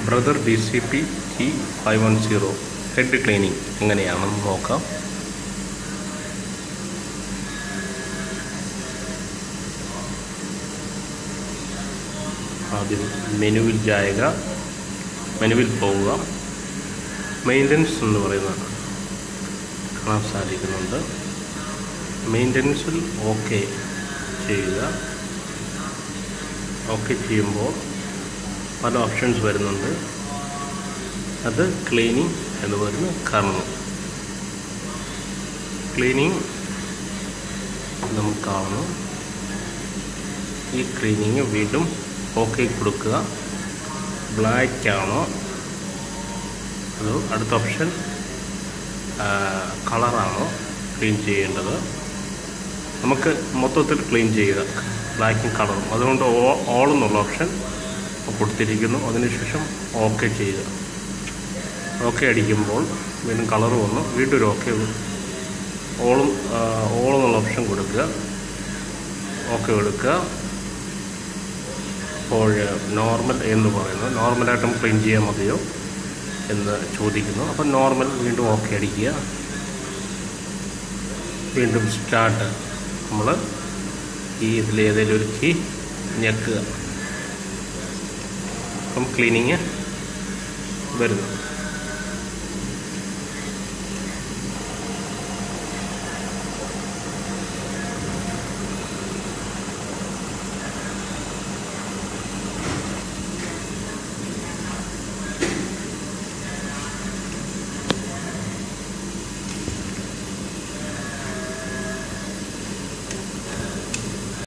brother D C P T five one zero head cleaning എങ്ങനെയാണെന്ന് നോക്കാം ആദ്യം മെനുവിൽ ജായക മെനുവിൽ പോവുക മെയിൻ്റനൻസ് എന്ന് പറയുന്ന കാണാൻ സാധിക്കുന്നുണ്ട് മെയിൻ്റനൻസിൽ ഓക്കെ ചെയ്യുക ഓക്കെ ചെയ്യുമ്പോൾ പല ഓപ്ഷൻസ് വരുന്നുണ്ട് അത് ക്ലീനിങ് എന്ന് പറയുന്ന കാണുന്നു ക്ലീനിങ് നമുക്ക് കാണുന്നു ഈ ക്ലീനിങ് വീണ്ടും ഓക്കെ കൊടുക്കുക ബ്ലാക്ക് ആണോ അതോ അടുത്ത ഓപ്ഷൻ കളറാണോ ക്ലീൻ ചെയ്യേണ്ടത് നമുക്ക് മൊത്തത്തിൽ ക്ലീൻ ചെയ്യുക ബ്ലാക്കും കളറും അതുകൊണ്ട് ഓൾ എന്നുള്ള ഓപ്ഷൻ കൊടുത്തിരിക്കുന്നു അതിനുശേഷം ഓക്കെ ചെയ്യുക ഓക്കെ അടിക്കുമ്പോൾ വീണ്ടും കളർ വന്നു വീണ്ടും ഒരു ഓക്കെ ഓളും ഓൾ എന്നുള്ള ഓപ്ഷൻ കൊടുക്കുക ഓക്കെ കൊടുക്കുക അപ്പോൾ നോർമൽ എന്ന് പറയുന്നത് നോർമലായിട്ടും ക്ലീൻ ചെയ്യാൻ മതിയോ എന്ന് ചോദിക്കുന്നു അപ്പം നോർമൽ വീണ്ടും ഓക്കെ അടിക്കുക വീണ്ടും സ്റ്റാർട്ട് നമ്മൾ ഈ ഇതിലേതെങ്കിലും ഒരു കീ ഞെക്കുക അപ്പം ക്ലീനിങ് വരുന്നു